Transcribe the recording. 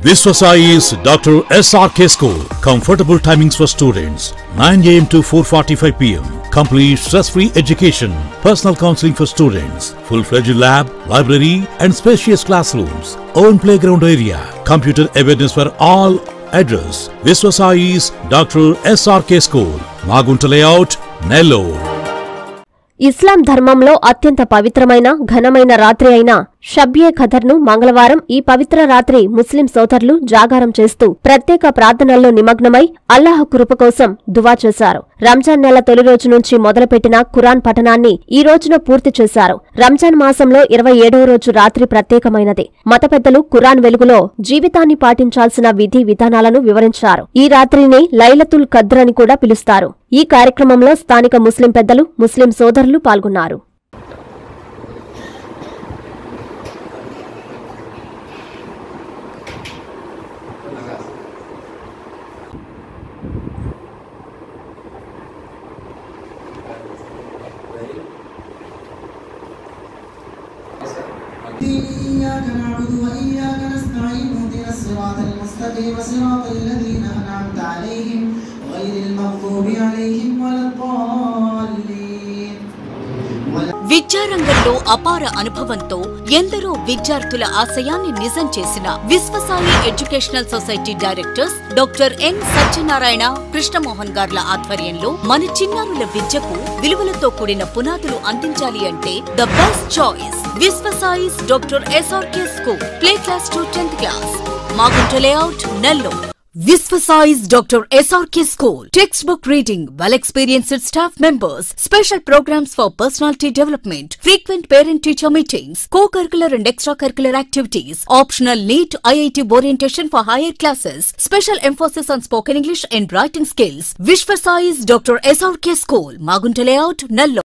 Viswasai is Dr. SRK School. Comfortable timings for students 9 am to 4:45 pm. Complete stress-free education. Personal counseling for students. Full-fledged lab, library, and spacious classrooms. Own playground area. Computer awareness for all. Address: Viswasai is Dr. SRK School. Magunta Layout, Nellore. ఇస్లాం ధర్మంలో అత్యంత పవిత్రమైన ఘనమైన రాత్రి అయిన షబ్బే ఖదర్ను మంగళవారం ఈ పవిత్ర రాత్రి ముస్లిం సోదరులు జాగారం చేస్తూ ప్రత్యేక ప్రార్థనల్లో నిమగ్నమై అల్లాహ్ కృప కోసం దువా చేశారు రంజాన్ నెల తొలి రోజు నుంచి మొదలుపెట్టిన ఖురాన్ పఠనాన్ని ఈ రోజున పూర్తి చేశారు రంజాన్ మాసంలో ఇరవై ఏడవ రోజు రాత్రి ప్రత్యేకమైనది మత పెద్దలు ఖురాన్ వెలుగులో జీవితాన్ని పాటించాల్సిన విధి విధానాలను వివరించారు ఈ రాత్రిని లైలతుల్ ఖద్ర్ అని కూడా పిలుస్తారు ఈ కార్యక్రమంలో స్థానిక ముస్లిం పెద్దలు ముస్లిం సోదరులు పాల్గొన్నారు إياك نعبد وإياك نستعين اهدنا الصراط المستقيم صراط الذين أنعمت عليهم غير المغضوب عليهم ولا الضالين ولا విద్యారంగంలో అపార అనుభవంతో ఎందరో విద్యార్థుల ఆశయాన్ని నిజం చేసిన Visvasai educational society directors doctor N Satyanarayana Krishnamohan గార్ల ఆధ్వర్యంలో మన చిన్నారుల విద్యకు విలువలతో కూడిన పునాదులు అందించాలి అంటే the best choice Visvasai's doctor SRK school play class to tenth class Magunta layout Nellore Visvasize Dr. SRK School. Textbook reading, well experienced staff members, special programs for personality development, frequent parent teacher meetings, co curricular and extracurricular activities, optional NEET IIT orientation for higher classes, special emphasis on spoken English and writing skills. Visvasize Dr. SRK School, Magunta Layout, Nallo.